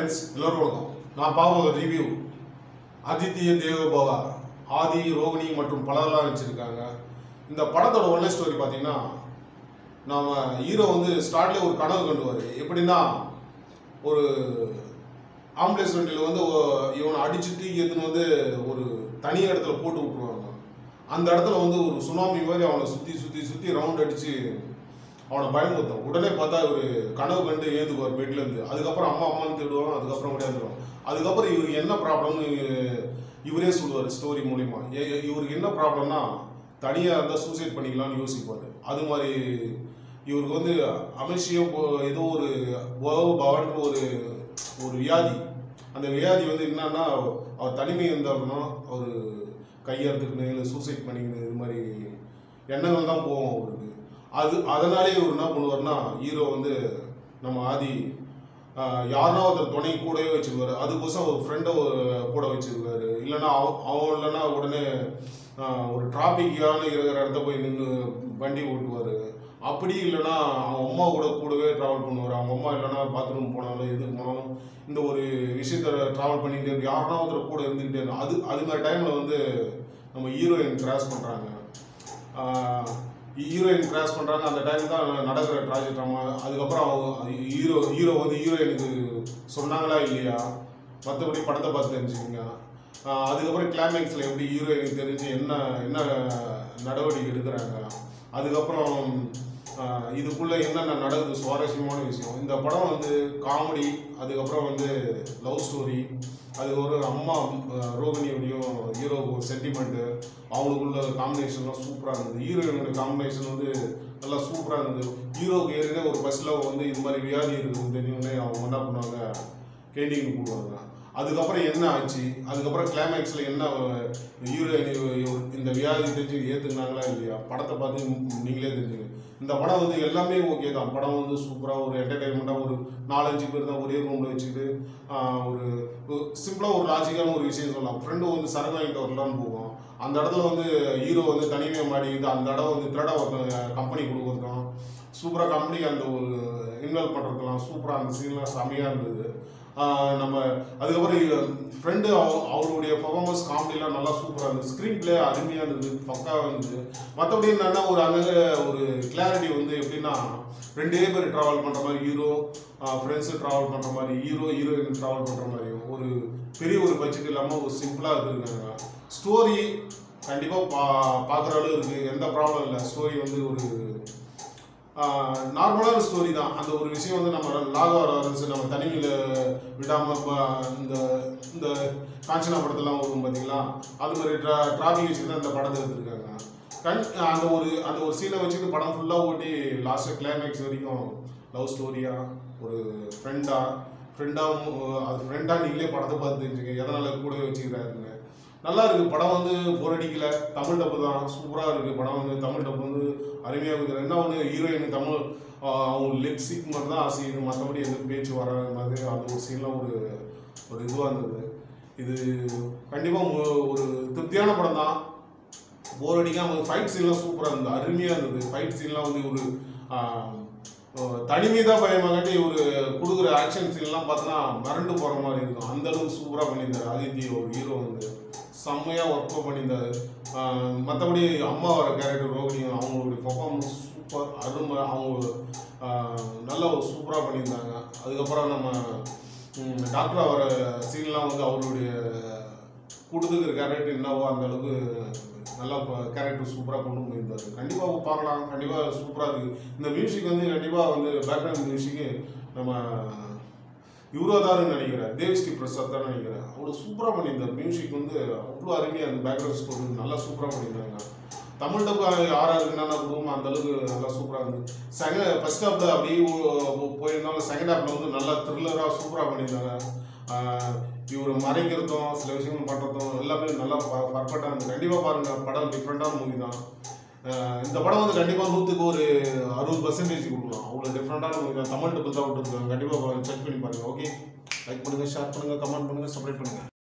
friends எல்லோரும் வணக்கம் நான் பார்க்க ரிவ்யூ அதித்திய தேவபவா ஆதி ரோகிணி மற்றும் பலரெல்லாம் நடிச்சிருக்காங்க இந்த படத்தோட ஒன்லை ஸ்டோரி பார்த்தீங்கன்னா நாம ஹீரோ வந்து ஸ்டார்ட்லேயே ஒரு கனவு கண்டுவார் எப்படின்னா ஒரு ஆம்புலன்ஸ் வண்டியில் வந்து ஒ- இவனை அடிச்சு தூக்கி எடுத்துன்னு வந்து ஒரு தனி இடத்துல போட்டு விட்டுருவாங்க அந்த இடத்துல வந்து ஒரு சுனாமி மாதிரி அவனை சுற்றி சுற்றி சுற்றி ரவுண்ட் அடித்து அவனை பயமுறுத்தும் உடனே பார்த்தா இவர் கனவு கண்டு ஏந்துக்குவார் பெட்ல இருந்து அதுக்கப்புறம் அம்மா அம்மான்னு தேடுவான் அதுக்கப்புறம் ஓடியாந்துருவான் அதுக்கப்புறம் இவருக்கு என்ன ப்ராப்ளம்னு இவரே சொல்லுவார் ஸ்டோரி மூலிமா ஏ- ஏ- இவருக்கு என்ன ப்ராப்ளம்னா தனியாக இருந்தால் சூசைட் பண்ணிக்கலாம்னு யோசிப்பார் அது மாதிரி இவருக்கு வந்து அமிஷியம் ஏதோ ஒரு பவ பவன்ற ஒரு ஒரு வியாதி அந்த வியாதி வந்து என்னன்னா அவர் தனிமை இருந்தாருன்னா அவர் கையறுத்துக்கணும் இல்லை சூசைட் பண்ணிக்கணும் இது மாதிரி எண்ணங்கள் தான் போகும் அவருக்கு அது அதனாலே இவர் என்ன பண்ணுவார்னா ஹீரோ வந்து நம்ம ஆதி ஆஹ், யாருன்னா ஒருத்தர் துணை கூடவே வச்சிருக்காரு அதுக்கோசம் ஒரு ஃப்ரெண்டை கூட வச்சிருக்காரு இல்லைன்னா அவ- அவன் இல்லைன்னா உடனே ஆஹ், ஒரு டிராபிக்கான இருக்கிற இடத்த போய் நின்று வண்டி ஓட்டுவார் அப்படி இல்லைன்னா அவங்க அம்மா கூட கூடவே ட்ராவல் பண்ணுவார் அவங்க அம்மா இல்லைன்னா பாத்ரூம் போனாலும் எதுக்கு போனாலும் இந்த ஒரு விஷயத்த ட்ராவல் பண்ணிக்கிட்டே இருக்கு யாருன்னா ஒருத்தர் கூட இருந்துக்கிட்டே இருக்கும் அது அது மாதிரி டைமில் வந்து நம்ம ஹீரோயின் கிராஸ் பண்ணுறாங்க ஹீரோயின் கிராஸ் பண்ணுறாங்க அந்த டைம் தான் நடக்கிற ட்ராஜி ட்ராமா அதுக்கப்புறம் அவங்க ஹீரோ ஹீரோ வந்து ஹீரோயினுக்கு சொன்னாங்களா இல்லையா மற்றபடி படத்தை பார்த்து தெரிஞ்சுக்கோங்க ஆஹ் அதுக்கப்புறம் கிளைமேக்ஸில் எப்படி ஹீரோயினுக்கு தெரிஞ்சு என்ன என்ன நடவடிக்கை எடுக்கிறாங்க அதுக்கப்புறம் ஆஹ் இதுக்குள்ள என்னென்ன நடக்குது சுவாரஸ்யமான விஷயம் இந்த படம் வந்து காமெடி அதுக்கப்புறம் வந்து லவ் ஸ்டோரி அது ஒரு அம்மா ஆஹ் ரோகிணியோடையும் ஹீரோவுக்கும் சென்டிமெண்ட்டு அவங்களுக்குள்ள காம்பினேஷன்லாம் சூப்பராக இருந்தது ஹீரோயினோட காம்பினேஷன் வந்து நல்லா சூப்பராக இருந்தது ஹீரோவுக்கு ஏற்கனவே ஒரு பஸ்ஸில் வந்து இது மாதிரி வியாதி இருக்குதுன்னு தெரிஞ்சோடனே அவங்க என்ன பண்ணுவாங்க கேண்டீன் போடுவாங்க அதுக்கப்புறம் என்ன ஆச்சு அதுக்கப்புறம் கிளைமேக்ஸில் என்ன ஹீரோயின் இந்த வியாதி தெரிஞ்சு ஏற்றுக்கினாங்களா இல்லையா படத்தை பார்த்து நீங்களே தெரிஞ்சுங்க இந்த படம் வந்து எல்லாமே ஓகே தான் படம் வந்து சூப்பராக ஒரு என்டர்டைன்மெண்ட்டாக ஒரு நாலஞ்சு பேர் தான் ஒரே ரூமில் வச்சுக்கிட்டு ஆஹ், ஒரு சிம்பிளாக ஒரு லாஜிக்கான ஒரு விஷயம் சொல்லலாம் ஃப்ரெண்டு வந்து சரக்கு வாங்கிட்டு வரலான்னு போவோம் அந்த இடத்துல வந்து ஹீரோ வந்து தனிமையாக மாட்டிக்கிட்டு அந்த இடம் வந்து திருட ஒருத்தன் கம்பெனி கொடுக்குறதும் சூப்பராக கம்பெனிக்கு அந்த ஒரு இன்வால்வ் பண்ணுறதுலாம் சூப்பராக அந்த சீன்லாம் செமையாக இருந்தது ஆஹ் நம்ம அதுக்கப்புறம் ஃப்ரெண்டு அவருடைய பர்ஃபார்மன்ஸ் காமெடிலாம் நல்லா சூப்பராக இருந்தது ஸ்க்ரீன் பிளே அருமையாக இருந்தது பக்காவாக இருந்தது மற்றபடி என்னன்னா ஒரு அங்கே ஒரு கிளாரிட்டி வந்து எப்படின்னா ரெண்டே பேர் ட்ராவல் பண்ணுற மாதிரி ஹீரோ ஃப்ரெண்ட்ஸு ட்ராவல் பண்ணுற மாதிரி ஹீரோ ஹீரோயின் ட்ராவல் பண்ணுற மாதிரியும் ஒரு பெரிய ஒரு பட்ஜெட் இல்லாமல் ஒரு சிம்பிளாக எடுத்துருக்காங்க ஸ்டோரி கண்டிப்பாக பா பார்க்குற அளவு இருக்குது எந்த ப்ராப்ளம் இல்லை ஸ்டோரி வந்து ஒரு நார்மலான ஸ்டோரி தான் அந்த ஒரு விஷயம் வந்து நம்ம லாகவர அரசு நம்ம தனிமையில் விடாமல் இந்த இந்த காஞ்சனா படத்தெல்லாம் வரும் பார்த்தீங்களா அது மாதிரி ட்ரா டிராஃபிக் வச்சுட்டு தான் இந்த படத்தை எடுத்திருக்காங்க கண் அந்த ஒரு அந்த ஒரு சீனை வச்சுட்டு படம் ஃபுல்லாக ஓட்டி லாஸ்ட் கிளைமேக்ஸ் வரைக்கும் லவ் ஸ்டோரியாக ஒரு ஃப்ரெண்டாக ஃப்ரெண்டாகவும் அது ஃப்ரெண்டாக நீங்களே படத்தை பார்த்து தெரிஞ்சுங்க எதனால் கூட வச்சுக்கிறாருன்னு நல்லா இருக்கு படம் வந்து போர் அடிக்கல தமிழ் டப்பு தான் சூப்பராக இருக்கு படம் வந்து தமிழ் டப்பு வந்து அருமையாக இருக்குது என்ன ஒன்று ஹீரோயின் தமிழ் ஆஹ், அவங்க லிப் சிக் மாதிரி தான் ஆசையுது மற்றபடி எந்த பேச்சு வர மாதிரி அந்த ஒரு சீன்லாம் ஒரு ஒரு இதுவாக இருந்தது இது கண்டிப்பாக ஒரு திருப்தியான படம் தான் போர் அடிக்காம ஃபைட் சீன்லாம் சூப்பராக இருந்தது அருமையாக இருந்தது ஃபைட் சீன்லாம் வந்து ஒரு ஆஹ், ஆஹ், தனிமை தான் பயமாகாட்டி ஒரு கொடுக்குற ஆக்ஷன் சீன்லாம் பார்த்தோன்னா மறண்டு போகிற மாதிரி இருக்கும் அந்த அளவுக்கு சூப்பராக பண்ணியிருந்தாரு ஆதித்ய ஒரு ஹீரோ வந்து செம்மையாக ஒர்க் பண்ணியிருந்தாரு மற்றபடி அம்மா வர கேரக்டர் ரோகிணியும் அவங்களுடைய பர்ஃபார்மன்ஸ் சூப்பர் அருமை அவங்க ஆஹ், நல்லா ஒரு சூப்பராக பண்ணியிருந்தாங்க அதுக்கப்புறம் நம்ம ம், டாக்டர் வர சீன்லாம் வந்து அவருடைய கொடுத்துக்கிற கேரக்டர் என்னவோ அந்த அளவுக்கு நல்லா கேரக்டர் சூப்பராக கொண்டு போயிருந்தாரு கண்டிப்பாக பார்க்கலாம் கண்டிப்பாக சூப்பராக இருக்குது இந்த மியூசிக் வந்து கண்டிப்பாக வந்து பேக்ரவுண்ட் மியூசிக்கு நம்ம யுவரோதாருன்னு நினைக்கிறேன் தேவிஸ்ரீ பிரசாத் தான் நினைக்கிறேன் அவ்வளோ சூப்பராக பண்ணியிருந்தார் மியூசிக் வந்து அவ்வளோ அருமையாக அந்த பேக்ரவுண்ட் ஸ்கோர் நல்லா சூப்பராக பண்ணியிருந்தாங்க தமிழ் டப்பு யாராக என்னென்ன கொடுக்கும் அந்த அளவுக்கு நல்லா சூப்பராக இருந்தது செகண்ட் ஃபர்ஸ்ட் ஹாப்பில் அப்படியே ஒ- போயிருந்தாலும் செகண்ட் ஹாப்பில் வந்து நல்லா த்ரில்லராக சூப்பராக பண்ணியிருந்தாங்க ஆஹ் இவர் மறைக்கிறதும் சில விஷயங்கள் பண்ணுறதும் எல்லாமே நல்லா பர்ஃபெக்டாக இருந்தது கண்டிப்பாக பாருங்கள் படம் டிஃப்ரெண்ட்டான மூவி தான் ஆஹ் இந்த படம் வந்து கண்டிப்பாக நூற்றுக்கு ஒரு அறுபது பர்சன்டேஜ் கொடுக்கலாம் அவ்வளோ டிஃப்ரெண்ட்டான மூவி தான் தமிழ் டப்பு தான் விட்டுருக்காங்க கண்டிப்பாக செக் பண்ணி பாருங்கள் ஓகே லைக் பண்ணுங்கள் ஷேர் பண்ணுங்கள் கமெண்ட் பண்ணுங்கள் சப்ஸ்கிரைப் பண்ணுங்கள்